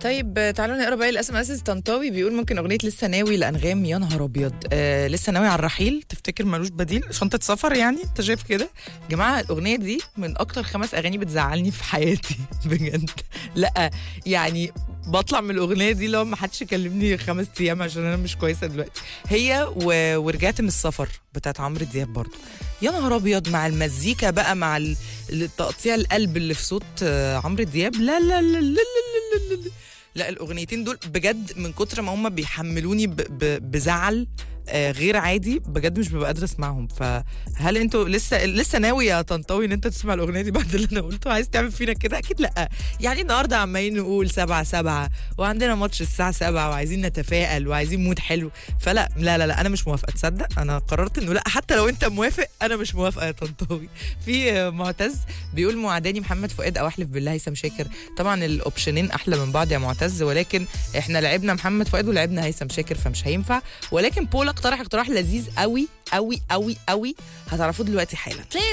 طيب تعالوا نقرا باقي الاس ام اس طنطاوي بيقول ممكن اغنيه لسه ناوي لانغام يا نهار ابيض آه لسه ناوي على الرحيل تفتكر ملوش بديل شنطه سفر يعني انت شايف كده يا جماعه الاغنيه دي من اكتر خمس اغاني بتزعلني في حياتي بجد لا يعني بطلع من الاغنيه دي لو ما حدش يكلمني خمس ايام عشان انا مش كويسه دلوقتي هي و... ورجعت من السفر بتاعت عمرو دياب برضو يا نهار ابيض مع المزيكا بقى مع ال- التقطيع القلب اللي في صوت آه، عمرو دياب لا لا لا لا لا لا, لا, لا. لا الاغنيتين دول بجد من كتر ما هم بيحملوني ب... ب... بزعل آه، غير عادي بجد مش ببقى قادره اسمعهم فهل انتوا لسه لسه ناوي يا طنطاوي ان انت تسمع الاغنيه دي بعد اللي انا قلته عايز تعمل فينا كده اكيد لا يعني النهارده عمالين نقول سبعة سبعة وعندنا ماتش الساعه سبعة وعايزين نتفائل وعايزين مود حلو فلا لا لا لا انا مش موافقه تصدق انا قررت انه لا حتى لو انت موافق انا مش موافقه يا طنطاوي في آه، معتز بيقول معاداني محمد فؤاد او احلف بالله هيثم شاكر طبعا الاوبشنين احلى من بعض يا معتز ولكن احنا لعبنا محمد فؤاد ولعبنا هيثم شاكر فمش هينفع ولكن بولا اقترح اقتراح لذيذ قوي قوي قوي قوي هتعرفوه دلوقتي حالا Please